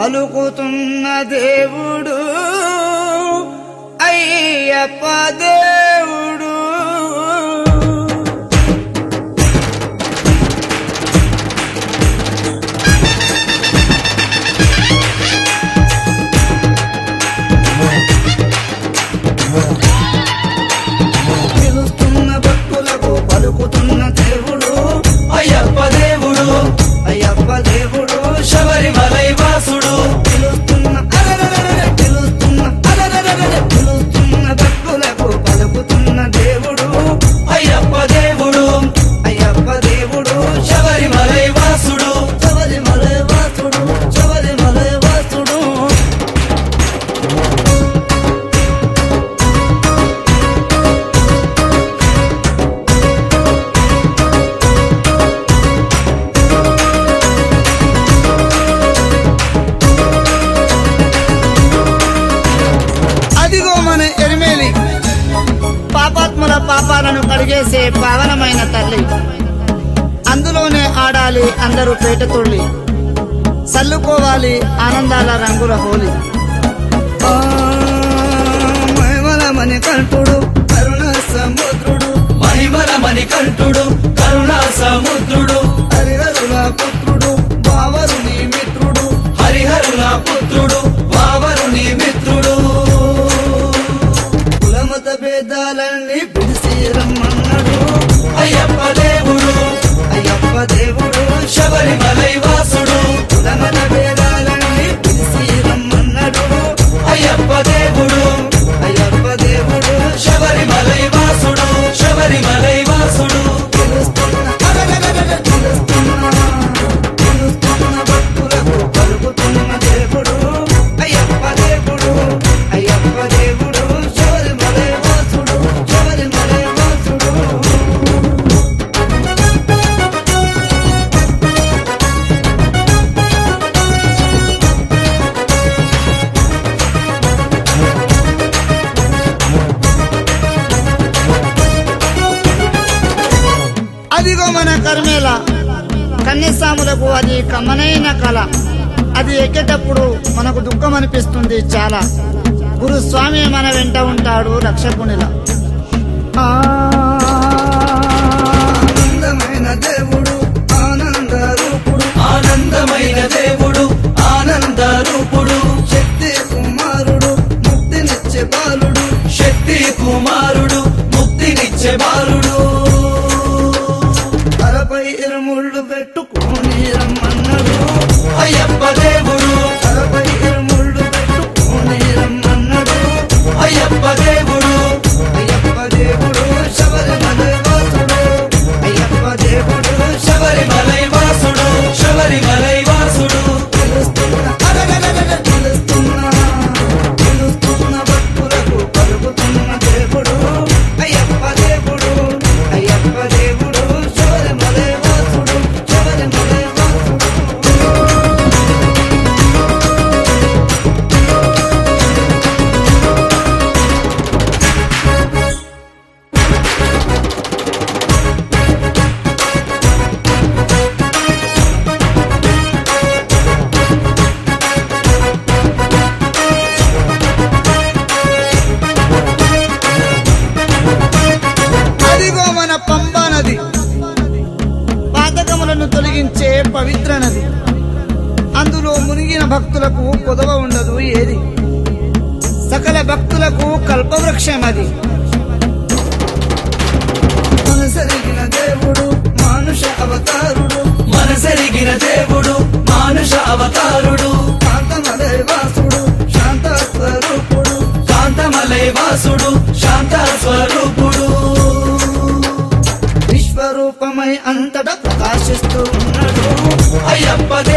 పలుకుతున్న దేవుడు అయ్యప్ప దేవుడు పిలుస్తున్న భక్తులకు పలుకుతున్న దేవుడు అయ్యప్ప దేవుడు అయ్యప్ప దేవుడు శబరిమలై వాసుడు పిలుస్తున్న అలలలలల, పిలుస్తున్న అలలలలల, పిలుస్తున్న భక్తులకు పలుకుతున్న దేవుడు అయ్యప్ప దేవుడు అయ్యప్ప దేవుడు శబరిమలై వాసుడు శబరిమల వాసుడు శబరిమల వాసుడు అదిగో మన ఎరిమేలి పాపాత్ముల పాపాలను కడిగేసే పావనమైన తల్లి అందులోనే ఆడాలి అందరూ పేటతుళ్ళి చల్లుకోవాలి ఆనందాల రంగుల హోలీ మణి కంటుడు కరుణ సముద్రుడు మహిమల మణికంఠుడు కరుణా సముద్రుడు హరిహరుల పుత్రుడు బావరుని మిత్రుడు హరిహరుల పుత్రుడు వావరుని మిత్రుడు కులమత భేదాలన్నీ పిలిచి రమ్మన్నాడు అయ్యప్ప దేవుడు అయ్యప్ప దేవుడు శబరిమలై వాసుడు కులమత భేదాలన్నీ పిలిచి రమ్మన్నాడు అయ్యప్ప దేవుడు అయ్యప్ప దేవుడు శబరిమలై వాసుడు శబరిమలై వాసుడు పిలుస్తున్న అలలలలల, పిలుస్తున్న పిలుస్తున్న భక్తులకు పలుకుతున్న దేవుడు అయ్యప్ప దేవుడు అయ్యప్ప దేవుడు శబరిమలై వాసుడు శబరిమలై వాసుడు అదిగో మన కర్మేల కన్యస్వాములకు అది కమ్మనైన కళ అది ఎక్కేటప్పుడు మనకు దుఃఖం అనిపిస్తుంది చాలా గురుస్వామి మన వెంట ఉంటాడు రక్షకునిలా ఆనందమైన దేవుడు ఆనంద రూపుడు ఆనందమైన దేవుడు ఆనంద రూపుడు శక్తి కుమారుడు ముక్తినిచ్చే బాలుడు శక్తి కుమారుడు ముక్తినిచ్చే బాలుడు తలపై ఇరుముళ్ళు పెట్టుకొని రమ్మన్నాడు అయ్యప్ప దేవుడు తలపై ఇరుముళ్ళు పెట్టుకొని రమ్మన్నాడు అయ్యప్ప దేవుడు అయ్యప్ప దేవుడు శబరిమల వాసుడు అయ్యప్ప దేవుడు శబరిమలై వాసుడు శబరిమలై వాసుడు పిలుస్తున్న అలలలలల, పిలుస్తున్న పిలుస్తున్న భక్తులకు పలుకుతున్న దేవుడు అయ్యప్ప దేవుడు అయ్యప్ప దేవుడు శబరిమల వాసుడు శబరిమల వాసుడు అదిగో మన పంబా నది పాతకములను తొలగించే పవిత్ర నది అందులో మునిగిన భక్తులకు కొదవ ఉండదు ఏది సకల భక్తులకు కల్పవృక్షం అది మనసరిగిన దేవుడు మానుష అవతారుడు మనసెరిగిన దేవుడు మానుష అవతారుడు కాంతమలై వాసుడు శాంత స్వరూపుడు కాంతమలై వాసుడు శాంత స్వరూపుడు విశ్వరూపమై అంతటా ప్రకాశిస్తూ ఉన్నాడు అయ్యప్ప